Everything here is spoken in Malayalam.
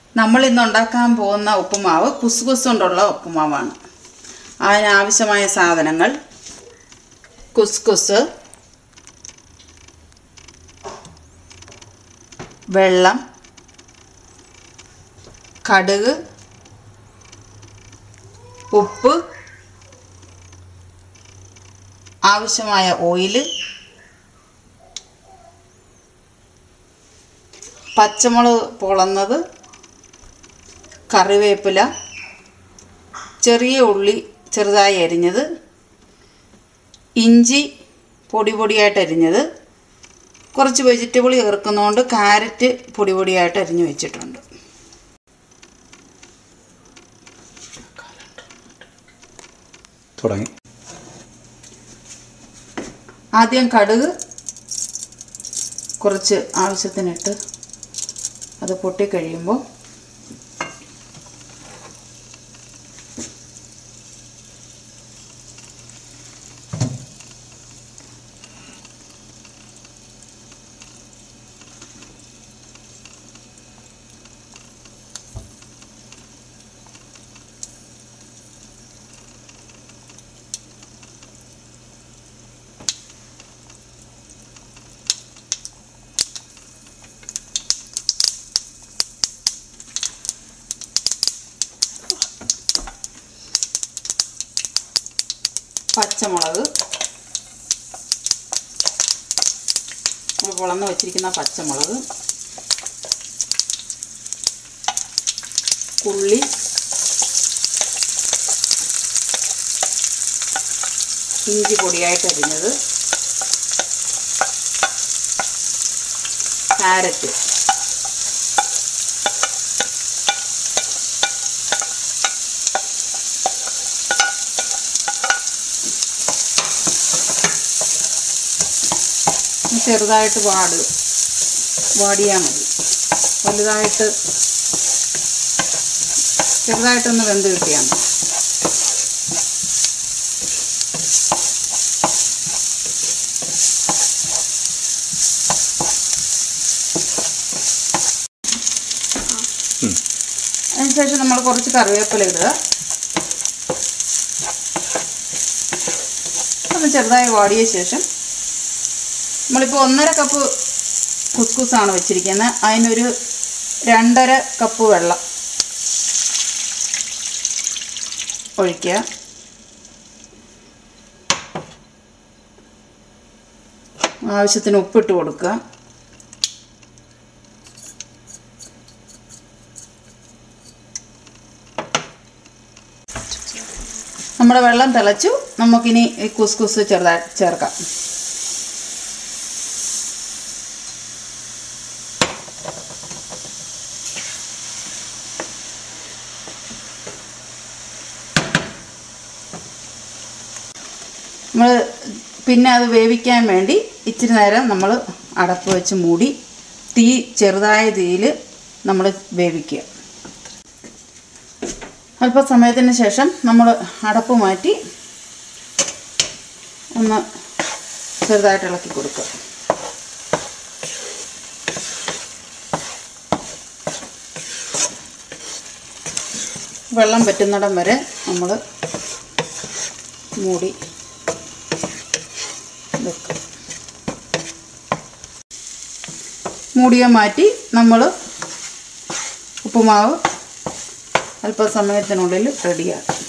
നമ്മൾ ഇന്ന് ഉണ്ടാക്കാൻ പോകുന്ന ഉപ്പുമാവ് കുസ്കുസ് കൊണ്ടുള്ള ഉപ്പുമാവാണ് അതിനാവശ്യമായ സാധനങ്ങൾ കുസ്കുസ് വെള്ളം കടുക് ഉപ്പ് ആവശ്യമായ ഓയില് പച്ചമുളക് പൊളന്നത് കറിവേപ്പില ചെറിയ ഉള്ളി ചെറുതായി അരിഞ്ഞത് ഇഞ്ചി പൊടി പൊടിയായിട്ട് അരിഞ്ഞത് കുറച്ച് വെജിറ്റബിൾ ചേർക്കുന്നതുകൊണ്ട് കാരറ്റ് പൊടി പൊടിയായിട്ട് അരിഞ്ഞു വെച്ചിട്ടുണ്ട് തുടങ്ങി ആദ്യം കടുക് കുറച്ച് ആവശ്യത്തിനിട്ട് അത് പൊട്ടിക്കഴിയുമ്പോൾ പച്ചമുളക് നമ്മൾ പൊളന്ന് വെച്ചിരിക്കുന്ന പച്ചമുളക് ഉള്ളി ഇഞ്ചി പൊടിയായിട്ട് അരിഞ്ഞത് ക്യാരറ്റ് ചെറുതായിട്ട് വാട് വാടിയാൽ മതി വലുതായിട്ട് ചെറുതായിട്ടൊന്ന് വെന്ത് കിട്ടിയാൽ മതി അതിനുശേഷം നമ്മൾ കുറച്ച് കറിവേപ്പില ഇടുക ഒന്ന് ചെറുതായി വാടിയ ശേഷം നമ്മളിപ്പോൾ ഒന്നര കപ്പ് കുസ്കുസാണ് വെച്ചിരിക്കുന്നത് അതിനൊരു രണ്ടര കപ്പ് വെള്ളം ഒഴിക്കുക ആവശ്യത്തിന് ഉപ്പിട്ട് കൊടുക്കുക നമ്മുടെ വെള്ളം തിളച്ചു നമുക്കിനി ഈ കുസ്കുസ് ചെറുതായി ചേർക്കാം നമ്മൾ പിന്നെ അത് വേവിക്കാൻ വേണ്ടി ഇച്ചിരി നേരം നമ്മൾ അടപ്പ് വെച്ച് മൂടി തീ ചെറുതായ തീയിൽ നമ്മൾ വേവിക്കുക അല്പസമയത്തിന് ശേഷം നമ്മൾ അടപ്പ് മാറ്റി ഒന്ന് ചെറുതായിട്ട് ഇളക്കി കൊടുക്കുക വെള്ളം പറ്റുന്നിടം വരെ നമ്മൾ മൂടി വെക്കുക മൂടിയ മാറ്റി നമ്മൾ ഉപ്പുമാവ് അല്പസമയത്തിനുള്ളിൽ റെഡിയാക്കും